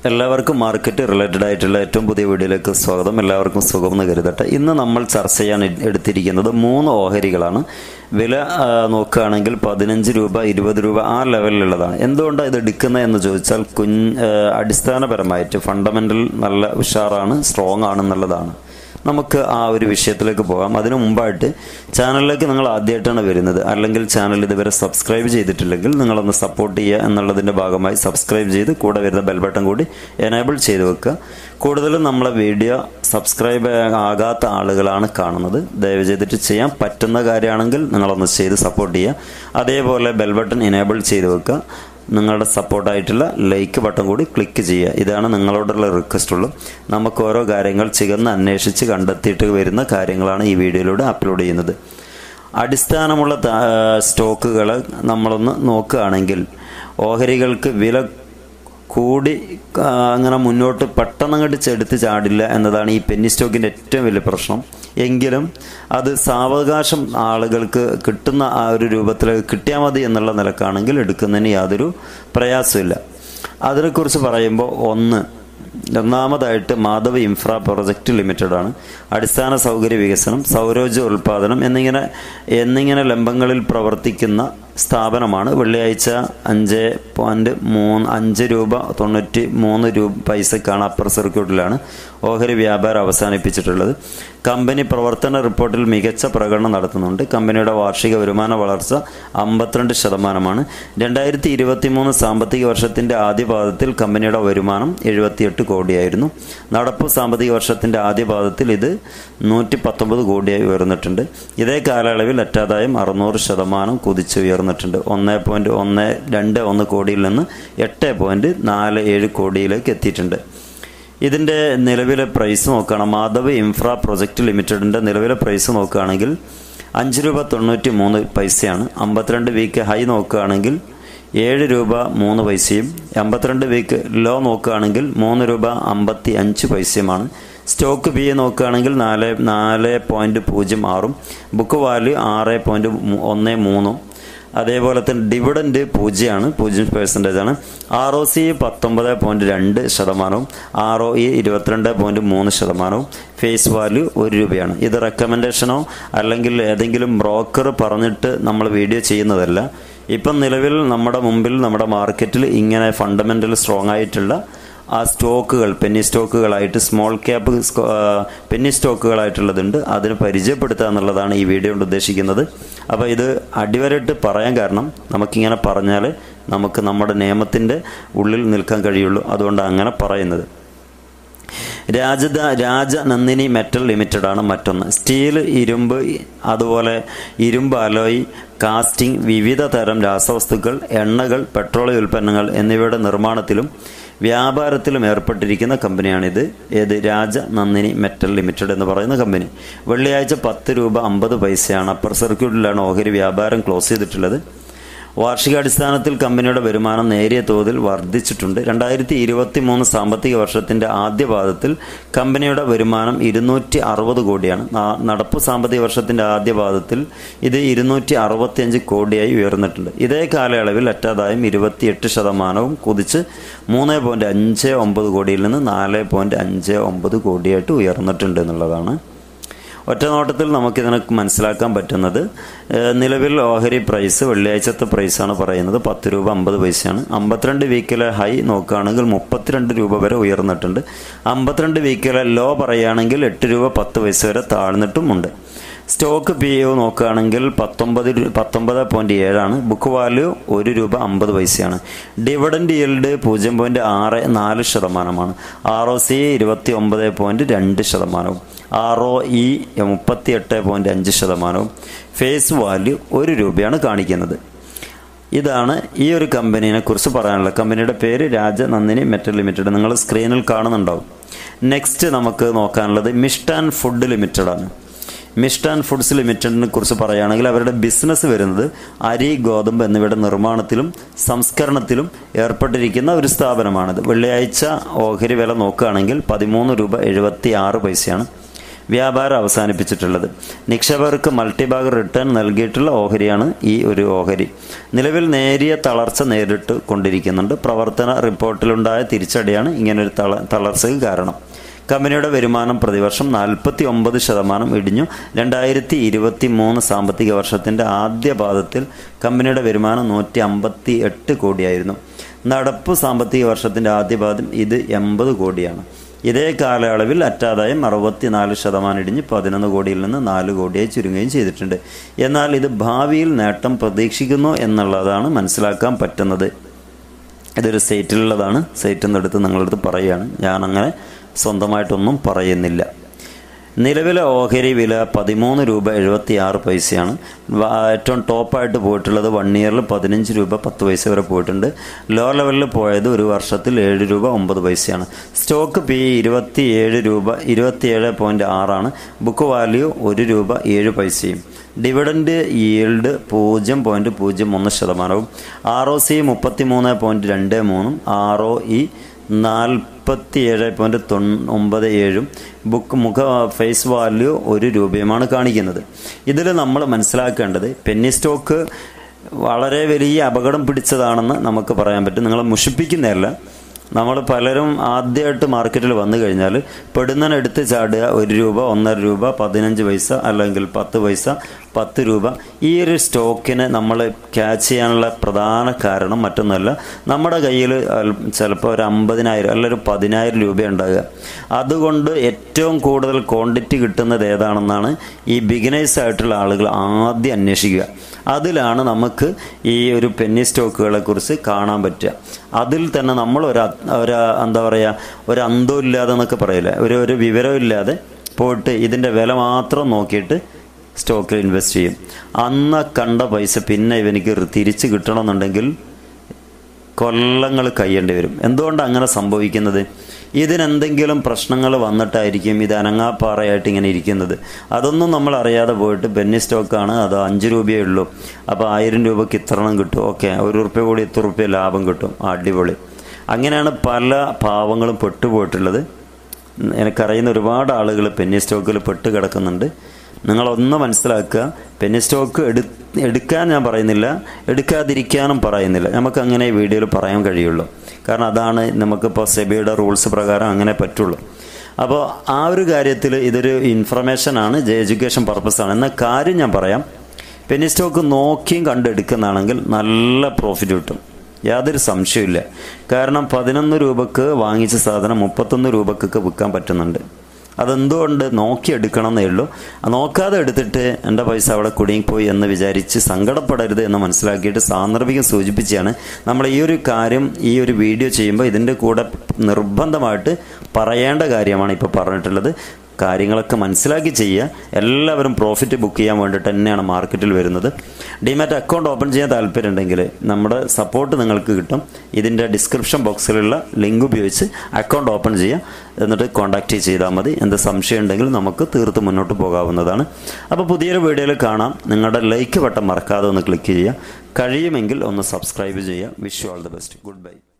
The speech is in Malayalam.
എല്ലാവർക്കും മാർക്കറ്റ് റിലേറ്റഡ് ആയിട്ടുള്ള ഏറ്റവും പുതിയ വീഡിയോയിലേക്ക് സ്വാഗതം എല്ലാവർക്കും സുഖമെന്ന് കരുതട്ടെ ഇന്ന് നമ്മൾ ചർച്ച ചെയ്യാൻ എ- എടുത്തിരിക്കുന്നത് മൂന്ന് ഓഹരികളാണ് വില ആ, നോക്കുകയാണെങ്കിൽ പതിനഞ്ച് രൂപ ഇരുപത് രൂപ ആ ലെവലിലുള്ളതാണ് എന്തുകൊണ്ടാണ് ഇത് എടുക്കുന്നത് എന്ന് ചോദിച്ചാൽ കുഞ്ഞ് ആ, അടിസ്ഥാനപരമായിട്ട് ഫണ്ടമെന്റൽ നല്ല ഉഷാറാണ് സ്ട്രോങ് ആണെന്നുള്ളതാണ് നമുക്ക് ആ ഒരു വിഷയത്തിലേക്ക് പോകാം അതിനു മുമ്പായിട്ട് ചാനലിലേക്ക് നിങ്ങൾ ആദ്യമായിട്ടാണ് വരുന്നത് അല്ലെങ്കിൽ ചാനൽ ഇതുവരെ സബ്സ്ക്രൈബ് ചെയ്തിട്ടില്ലെങ്കിൽ നിങ്ങളൊന്ന് സപ്പോർട്ട് ചെയ്യുക എന്നുള്ളതിൻ്റെ ഭാഗമായി സബ്സ്ക്രൈബ് ചെയ്ത് കൂടെ വരുന്ന ബെൽ ബട്ടൺ കൂടി എനേബിൾ ചെയ്ത് വെക്കുക കൂടുതലും നമ്മളെ വീഡിയോ സബ്സ്ക്രൈബ് ആകാത്ത ആളുകളാണ് കാണുന്നത് ദയവ് ചെയ്തിട്ട് ചെയ്യാൻ പറ്റുന്ന കാര്യമാണെങ്കിൽ നിങ്ങളൊന്ന് ചെയ്ത് സപ്പോർട്ട് ചെയ്യുക അതേപോലെ ബെൽ ബട്ടൺ എനേബിൾ ചെയ്ത് വെക്കുക നിങ്ങളുടെ സപ്പോർട്ടായിട്ടുള്ള ലൈക്ക് ബട്ടൺ കൂടി ക്ലിക്ക് ചെയ്യുക ഇതാണ് നിങ്ങളോടുള്ള റിക്വസ്റ്റ് ഉള്ളൂ നമുക്ക് ഓരോ കാര്യങ്ങൾ ചികന്ന് അന്വേഷിച്ച് കണ്ടെത്തിയിട്ട് വരുന്ന കാര്യങ്ങളാണ് ഈ വീഡിയോയിലൂടെ അപ്ലോഡ് ചെയ്യുന്നത് അടിസ്ഥാനമുള്ള സ്റ്റോക്കുകൾ നമ്മളൊന്ന് നോക്കുകയാണെങ്കിൽ ഓഹരികൾക്ക് വില കൂടി ആ, അങ്ങനെ മുന്നോട്ട് പെട്ടെന്ന് അങ്ങോട്ട് ചെടുത്ത് ചാടില്ല എന്നതാണ് ഈ പെന്നി സ്റ്റോക്കിൻ്റെ ഏറ്റവും വലിയ പ്രശ്നം എങ്കിലും അത് സാവകാശം ആളുകൾക്ക് കിട്ടുന്ന ആ ഒരു രൂപത്തിൽ കിട്ടിയാൽ മതി എന്നുള്ള നിലക്കാണെങ്കിൽ എടുക്കുന്നതിന് യാതൊരു പ്രയാസമില്ല അതിനെക്കുറിച്ച് പറയുമ്പോൾ ഒന്ന് ഒന്നാമതായിട്ട് മാധവ് ഇൻഫ്ര പ്രൊജക്ട് ലിമിറ്റഡ് ആണ് അടിസ്ഥാന സൗകര്യ വികസനം സൗരോർജ്ജ ഉൽപാദനം എന്നിങ്ങനെ എന്നിങ്ങനെ ലംബങ്ങളിൽ പ്രവർത്തിക്കുന്ന സ്ഥാപനമാണ് വെള്ളിയാഴ്ച അഞ്ച് പോയിന്റ് മൂന്ന് അഞ്ച് രൂപ തൊണ്ണൂറ്റി മൂന്ന് രൂപ പൈസക്കാണ് അപ്പർ സർക്യൂട്ടിലാണ് ഓഹരി വ്യാപാരം അവസാനിപ്പിച്ചിട്ടുള്ളത് കമ്പനി പ്രവർത്തന റിപ്പോർട്ടിൽ മികച്ച പ്രകടനം നടത്തുന്നുണ്ട് കമ്പനിയുടെ വാർഷിക വരുമാന വളർച്ച അമ്പത്തിരണ്ട് ശതമാനമാണ് രണ്ടായിരത്തി ഇരുപത്തി മൂന്ന് സാമ്പത്തിക വർഷത്തിന്റെ ആദ്യ പാദത്തിൽ കമ്പനിയുടെ വരുമാനം എഴുപത്തിയെട്ട് കോടിയായിരുന്നു നടപ്പ് സാമ്പത്തിക വർഷത്തിന്റെ ആദ്യ പാദത്തിൽ ഇത് നൂറ്റി പത്തൊമ്പത് കോടിയായി ഉയർന്നിട്ടുണ്ട് ഇതേ കാലയളവിൽ അറ്റാദായം അറുന്നൂറ് ശതമാനം കുതിച്ച് ഉയർന്നിട്ടുണ്ട് ഒന്ന് പോയിന്റ് ഒന്ന് രണ്ട് ഒന്ന് കോടിയിൽ നിന്ന് എട്ട് പോയിന്റ് നാല് ഏഴ് കോടിയിലേക്ക് എത്തിയിട്ടുണ്ട് ഇതിൻ്റെ നിലവിലെ പ്രൈസ് നോക്കുകയാണ് മാധവ് ഇൻഫ്ര പ്രൊജക്ട് ലിമിറ്റഡിൻ്റെ നിലവിലെ പ്രൈസ് നോക്കുകയാണെങ്കിൽ അഞ്ച് രൂപ തൊണ്ണൂറ്റി മൂന്ന് പൈസയാണ് അമ്പത്തിരണ്ട് വീക്ക് ഹൈ നോക്കുകയാണെങ്കിൽ ഏഴ് രൂപ മൂന്ന് പൈസയും അമ്പത്തിരണ്ട് വീക്ക് ലോ നോക്കുകയാണെങ്കിൽ മൂന്ന് രൂപ അമ്പത്തി അഞ്ച് പൈസയുമാണ് സ്റ്റോക്ക് പി എ നോക്കുകയാണെങ്കിൽ നാല് നാല് പോയിൻറ്റ് പൂജ്യം ആറും ബുക്ക് വാല്യൂ ആറ് പോയിൻറ്റ് ഒന്ന് മൂന്നും അതേപോലെ തന്നെ ഡിവിഡൻഡ് പൂജ്യമാണ് പൂജ്യം പെർസെൻറ്റേജ് ആണ് ആർ ഒ സി പത്തൊമ്പത് പോയിൻറ്റ് രണ്ട് ശതമാനവും ആർ ഒ ഇ ഇരുപത്തിരണ്ട് പോയിൻറ്റ് മൂന്ന് ശതമാനവും ഫേസ് വാല്യൂ ഒരു രൂപയാണ് ഇത് റെക്കമെൻഡേഷനോ അല്ലെങ്കിൽ ഏതെങ്കിലും ബ്രോക്കർ പറഞ്ഞിട്ട് നമ്മൾ വീഡിയോ ചെയ്യുന്നതല്ല ഇപ്പം നിലവിൽ നമ്മുടെ മുമ്പിൽ നമ്മുടെ മാർക്കറ്റിൽ ഇങ്ങനെ ഫണ്ടമെൻ്റൽ സ്ട്രോങ് ആയിട്ടുള്ള ആ സ്റ്റോക്കുകൾ പെന്നി സ്റ്റോക്കുകളായിട്ട് സ്മോൾ ക്യാപ്പ് പെന്നി സ്റ്റോക്കുകളായിട്ടുള്ളതുണ്ട് അതിന് പരിചയപ്പെടുത്തുക എന്നുള്ളതാണ് ഈ വീഡിയോ കൊണ്ട് ഉദ്ദേശിക്കുന്നത് അപ്പോൾ ഇത് അടിവരയിട്ട് പറയാൻ കാരണം നമുക്കിങ്ങനെ പറഞ്ഞാൽ നമുക്ക് നമ്മുടെ നിയമത്തിൻ്റെ ഉള്ളിൽ നിൽക്കാൻ കഴിയുള്ളൂ അതുകൊണ്ട് അങ്ങനെ പറയുന്നത് രാജദ രാജനന്ദിനി മെറ്റൽ ലിമിറ്റഡ് ആണ് മറ്റൊന്ന് സ്റ്റീൽ ഇരുമ്പ് അതുപോലെ ഇരുമ്പ് അലോയ് കാസ്റ്റിംഗ് വിവിധ തരം രാസവസ്തുക്കൾ എണ്ണകൾ പെട്രോളിയം ഉൽപ്പന്നങ്ങൾ എന്നിവയുടെ നിർമ്മാണത്തിലും വ്യാപാരത്തിലും ഏർപ്പെട്ടിരിക്കുന്ന കമ്പനിയാണിത് ഏത് രാജനന്ദിനി മെറ്റൽ ലിമിറ്റഡ് എന്ന് പറയുന്ന കമ്പനി വെള്ളിയാഴ്ച പത്ത് രൂപ അമ്പത് പൈസയാണ് അപ്പർ സർക്യൂട്ടിലാണ് ഓഹരി വ്യാപാരം ക്ലോസ് ചെയ്തിട്ടുള്ളത് വാർഷികാടിസ്ഥാനത്തിൽ കമ്പനിയുടെ വരുമാനം നേരിയ തോതിൽ വർദ്ധിച്ചിട്ടുണ്ട് രണ്ടായിരത്തി ഇരുപത്തി മൂന്ന് സാമ്പത്തിക വർഷത്തിന്റെ ആദ്യ പാദത്തിൽ കമ്പനിയുടെ വരുമാനം ഇരുന്നൂറ്റി അറുപത് കോടിയാണ് നാ- നടപ്പ് സാമ്പത്തിക വർഷത്തിന്റെ ആദ്യ പാദത്തിൽ ഇത് ഇരുന്നൂറ്റി അറുപത്തിയഞ്ച് കോടിയായി ഉയർന്നിട്ടുണ്ട് ഇതേ കാലയളവിൽ അറ്റാദായം ഇരുപത്തിയെട്ട് ശതമാനവും കുതിച്ച് മൂന്ന് പോയിന്റ് അഞ്ച് ഒമ്പത് കോടിയിൽ നിന്ന് നാല് പോയിന്റ് അഞ്ച് ഒമ്പത് കോടിയായിട്ട് ഉയർന്നിട്ടുണ്ട് എന്നുള്ളതാണ് ഒറ്റ നോട്ടത്തിൽ നമുക്കിതിനെ മനസ്സിലാക്കാൻ പറ്റുന്നത് ഏഹ്, നിലവിൽ ഓഹരി പ്രൈസ് വെള്ളിയാഴ്ചത്തെ പ്രൈസാണ് പറയുന്നത് പത്ത് രൂപ അമ്പത് പൈസയാണ് അമ്പത്തിരണ്ട് വീക്കിലെ ഹൈ നോക്കുകയാണെങ്കിൽ മുപ്പത്തിരണ്ട് രൂപ വരെ ഉയർന്നിട്ടുണ്ട് അമ്പത്തിരണ്ട് വീക്കിലെ ലോ പറയുകയാണെങ്കിൽ എട്ട് രൂപ പത്ത് പൈസ വരെ താഴ്ന്നിട്ടുമുണ്ട് സ്റ്റോക്ക് പി ഒ നോക്കുകയാണെങ്കിൽ പത്തൊമ്പത് രു- പത്തൊമ്പത് പോയിന്റ് ഏഴാണ് ബുക്ക് വാല്യൂ ഒരു രൂപ അമ്പത് പൈസയാണ് ഡിവിഡൻഡ് yield പൂജ്യം പോയിന്റ് ആറ് നാല് ശതമാനമാണ് ആർ ഒ സി ഇരുപത്തി ഒമ്പത് പോയിന്റ് രണ്ട് ശതമാനവും ആർ ഒ ഇ മുപ്പത്തി എട്ട് പോയിന്റ് അഞ്ച് ശതമാനവും ഫേസ് വാല്യൂ ഒരു രൂപയാണ് കാണിക്കുന്നത് ഇതാണ് ഈ ഒരു കമ്പനീനെ കുറിച്ച് പറയാനുള്ളത് കമ്പനിയുടെ പേര് രാജനന്ദിനി മെറ്റൽ ലിമിറ്റഡ് നിങ്ങൾ സ്ക്രീനിൽ കാണുന്നുണ്ടാവും നെക്സ്റ്റ് നമുക്ക് നോക്കാനുള്ളത് മിഷ്ടാൻ ഫുഡ് ലിമിറ്റഡ് ആണ് മിഷ്ടാൻ ഫുഡ്സ് ലിമിറ്റഡിനെ കുറിച്ച് പറയുകയാണെങ്കിൽ അവരുടെ ബിസിനസ് വരുന്നത് അരി ഗോതമ്പ് എന്നിവയുടെ നിർമ്മാണത്തിലും സംസ്കരണത്തിലും ഏർപ്പെട്ടിരിക്കുന്ന ഒരു സ്ഥാപനമാണിത് വെള്ളിയാഴ്ച ഓഹരി വില നോക്കുകയാണെങ്കിൽ പതിമൂന്ന് രൂപ എഴുപത്തി ആറ് പൈസയാണ് വ്യാപാരം അവസാനിപ്പിച്ചിട്ടുള്ളത് നിക്ഷേപകർക്ക് മൾട്ടിബാഗ് റിട്ടേൺ നൽകിയിട്ടുള്ള ഓഹരിയാണ് ഈ ഒരു ഓഹരി നിലവിൽ നേരിയ തളർച്ച നേരിട്ട് കൊണ്ടിരിക്കുന്നുണ്ട് പ്രവർത്തന റിപ്പോർട്ടിലുണ്ടായ തിരിച്ചടിയാണ് ഇങ്ങനൊരു തള തളർച്ചയ്ക്ക് കാരണം കമ്പനിയുടെ വരുമാനം പ്രതിവർഷം നാൽപ്പത്തി ഒമ്പത് ശതമാനം ഇടിഞ്ഞു രണ്ടായിരത്തി ഇരുപത്തി മൂന്ന് സാമ്പത്തിക വർഷത്തിൻ്റെ ആദ്യ പാദത്തിൽ കമ്പനിയുടെ വരുമാനം നൂറ്റി അമ്പത്തി എട്ട് കോടിയായിരുന്നു നടപ്പ് സാമ്പത്തിക വർഷത്തിൻ്റെ ആദ്യ പാദം ഇത് എൺപത് കോടിയാണ് ഇതേ കാലയളവിൽ അറ്റാദായം അറുപത്തിനാല് ശതമാനം ഇടിഞ്ഞ് പതിനൊന്ന് കോടിയിൽ നിന്ന് നാല് കോടിയായി ചുരുങ്ങുകയും ചെയ്തിട്ടുണ്ട് എന്നാൽ ഇത് ഭാവിയിൽ നേട്ടം പ്രതീക്ഷിക്കുന്നു എന്നുള്ളതാണ് മനസ്സിലാക്കാൻ പറ്റുന്നത് ഇതൊരു സൈറ്റിലുള്ളതാണ് സൈറ്റിൽ നിന്ന് എടുത്ത് നിങ്ങളടുത്ത് പറയുകയാണ് ഞാൻ അങ്ങനെ സ്വന്തമായിട്ടൊന്നും പറയുന്നില്ല നിലവിലെ ഓഹരി വില പതിമൂന്ന് രൂപ എഴുപത്തി ആറ് പൈസയാണ് വ- ഏറ്റവും ടോപ്പായിട്ട് പോയിട്ടുള്ളത് വൺ ഇയറിൽ പതിനഞ്ച് രൂപ പത്ത് പൈസ വരെ പോയിട്ടുണ്ട് ലോ ലെവലിൽ പോയത് ഒരു വർഷത്തിൽ ഏഴ് രൂപ ഒമ്പത് പൈസയാണ് സ്റ്റോക്ക് പി ഇരുപത്തി ഏഴ് രൂപ ഇരുപത്തിയേഴ് പോയിൻറ്റ് ആറാണ് ബുക്ക് വാല്യൂ ഒരു രൂപ ഏഴ് പൈസയും ഡിവിഡൻഡ് ഈൽഡ് പൂജ്യം പോയിൻറ്റ് പൂജ്യം ഒന്ന് ശതമാനവും ആർ ഒ സി മുപ്പത്തി മൂന്ന് പോയിൻറ്റ് രണ്ട് മൂന്നും ആർ ഒ ഇ നാൽപ്പത്തി ഏഴ് പോയിൻറ്റ് തൊണ്ണൊമ്പത് ഏഴും ബുക്ക് മുഖ ഫേസ് വാല്യൂ ഒരു രൂപയുമാണ് കാണിക്കുന്നത് ഇതിൽ നമ്മൾ മനസ്സിലാക്കേണ്ടത് പെന്നി സ്റ്റോക്ക് വളരെ വലിയ അപകടം പിടിച്ചതാണെന്ന് നമുക്ക് പറയാൻ പറ്റും നിങ്ങളെ മുഷിപ്പിക്കുന്നതല്ല നമ്മൾ പലരും ആദ്യമായിട്ട് മാർക്കറ്റിൽ വന്നു കഴിഞ്ഞാൽ പെടുന്നതിന് എടുത്ത് ചാടുക ഒരു രൂപ ഒന്നര രൂപ പതിനഞ്ച് പൈസ അല്ലെങ്കിൽ പത്ത് പൈസ പത്ത് രൂപ ഈ ഒരു സ്റ്റോക്കിനെ നമ്മൾ ക്യാച്ച് ചെയ്യാനുള്ള പ്രധാന കാരണം മറ്റൊന്നുമല്ല നമ്മുടെ കയ്യിൽ ചിലപ്പോൾ ഒരു അമ്പതിനായിരം അല്ലെങ്കിൽ ഒരു പതിനായിരം രൂപ ഉണ്ടാകുക അതുകൊണ്ട് ഏറ്റവും കൂടുതൽ ക്വാണ്ടിറ്റി കിട്ടുന്നത് ഏതാണെന്നാണ് ഈ ബിഗിനേഴ്സ് ആയിട്ടുള്ള ആളുകൾ ആദ്യം അന്വേഷിക്കുക അതിലാണ് നമുക്ക് ഈ ഒരു പെന്നി സ്റ്റോക്കുകളെ കുറിച്ച് കാണാൻ പറ്റുക അതിൽ തന്നെ നമ്മൾ ഒരു അ- ഒരു എന്താ പറയുക ഒരു അന്തം ഇല്ലാതെ എന്നൊക്കെ പറയില്ല ഒരു ഒരു വിവരമില്ലാതെ പോയിട്ട് ഇതിൻ്റെ വില മാത്രം നോക്കിയിട്ട് സ്റ്റോക്കിൽ ഇൻവെസ്റ്റ് ചെയ്യും അന്ന് കണ്ട പൈസ പിന്നെ ഇവനിക്ക് തിരിച്ച് കിട്ടണമെന്നുണ്ടെങ്കിൽ കൊല്ലങ്ങൾ കഴിയേണ്ടി വരും എന്തുകൊണ്ടാണ് അങ്ങനെ സംഭവിക്കുന്നത് ഇതിനെന്തെങ്കിലും പ്രശ്നങ്ങൾ വന്നിട്ടായിരിക്കും ഇത് അനങ്ങാപ്പാറയായിട്ട് ഇങ്ങനെ ഇരിക്കുന്നത് അതൊന്നും നമ്മൾ അറിയാതെ പോയിട്ട് ബെന്നി സ്റ്റോക്കാണ് അത് അഞ്ച് രൂപയേ ഉള്ളൂ അപ്പോൾ ആയിരം രൂപയ്ക്ക് ഇത്രണ്ണം കിട്ടും ഓക്കെ ഒരു റുപ്യ കൂടി ഇത്ര റുപ്യ ലാഭം കിട്ടും അടിപൊളി അങ്ങനെയാണ് പല പാവങ്ങളും പെട്ടുപോയിട്ടുള്ളത് എനിക്കറിയുന്ന ഒരുപാട് ആളുകൾ പെന്നി സ്റ്റോക്കിൽ പെട്ട് കിടക്കുന്നുണ്ട് നിങ്ങളൊന്ന് മനസ്സിലാക്കുക പെന്നി സ്റ്റോക്ക് എടു എടുക്കാൻ ഞാൻ പറയുന്നില്ല എടുക്കാതിരിക്കാനും പറയുന്നില്ല നമുക്ക് അങ്ങനെ ഈ വീഡിയോയിൽ പറയാൻ കഴിയുള്ളൂ കാരണം അതാണ് നമുക്കിപ്പോൾ സെബിയുടെ റൂൾസ് പ്രകാരം അങ്ങനെ പറ്റുള്ളൂ അപ്പോൾ ആ ഒരു കാര്യത്തിൽ ഇതൊരു ഇൻഫർമേഷനാണ് എഡ്യൂക്കേഷൻ പർപ്പസാണ് എന്ന കാര്യം ഞാൻ പറയാം പെന്നി സ്റ്റോക്ക് നോക്കിയും കണ്ടെടുക്കുന്നതാണെങ്കിൽ നല്ല പ്രോഫിറ്റ് കിട്ടും യാതൊരു സംശയമില്ല കാരണം പതിനൊന്ന് രൂപക്ക് വാങ്ങിച്ച സാധനം മുപ്പത്തൊന്ന് രൂപക്കൊക്കെ വിൽക്കാൻ പറ്റുന്നുണ്ട് അതെന്തുകൊണ്ട് നോക്കിയെടുക്കണം എന്നേ ഉള്ളൂ ആ നോക്കാതെ എടുത്തിട്ട് എൻ്റെ പൈസ അവിടെ കുടുങ്ങിപ്പോയി എന്ന് വിചാരിച്ച് സങ്കടപ്പെടരുത് എന്ന് മനസ്സിലാക്കിയിട്ട് സാന്ദർഭികം സൂചിപ്പിച്ചാണ് നമ്മൾ ഈ ഒരു കാര്യം ഈ ഒരു വീഡിയോ ചെയ്യുമ്പോൾ ഇതിൻ്റെ കൂടെ നിർബന്ധമായിട്ട് പറയേണ്ട കാര്യമാണ് ഇപ്പോൾ പറഞ്ഞിട്ടുള്ളത് കാര്യങ്ങളൊക്കെ മനസ്സിലാക്കി ചെയ്യുക എല്ലാവരും പ്രോഫിറ്റ് ബുക്ക് ചെയ്യാൻ വേണ്ടിയിട്ട് തന്നെയാണ് മാർക്കറ്റിൽ വരുന്നത് ഡിമാറ്റ് അക്കൗണ്ട് ഓപ്പൺ ചെയ്യാൻ താല്പര്യമുണ്ടെങ്കിൽ നമ്മുടെ സപ്പോർട്ട് നിങ്ങൾക്ക് കിട്ടും ഇതിൻ്റെ ഡിസ്ക്രിപ്ഷൻ ബോക്സിലുള്ള ലിങ്ക് ഉപയോഗിച്ച് അക്കൗണ്ട് ഓപ്പൺ ചെയ്യുക എന്നിട്ട് കോൺടാക്റ്റ് ചെയ്താൽ മതി എന്ത് സംശയം ഉണ്ടെങ്കിൽ നമുക്ക് തീർത്ത് മുന്നോട്ട് പോകാവുന്നതാണ് അപ്പോൾ പുതിയൊരു വീഡിയോയിൽ കാണാം നിങ്ങളുടെ ലൈക്ക് ബട്ടൺ മറക്കാതെ ഒന്ന് ക്ലിക്ക് ചെയ്യുക കഴിയുമെങ്കിൽ ഒന്ന് സബ്സ്ക്രൈബ് ചെയ്യുക wish you all the best good by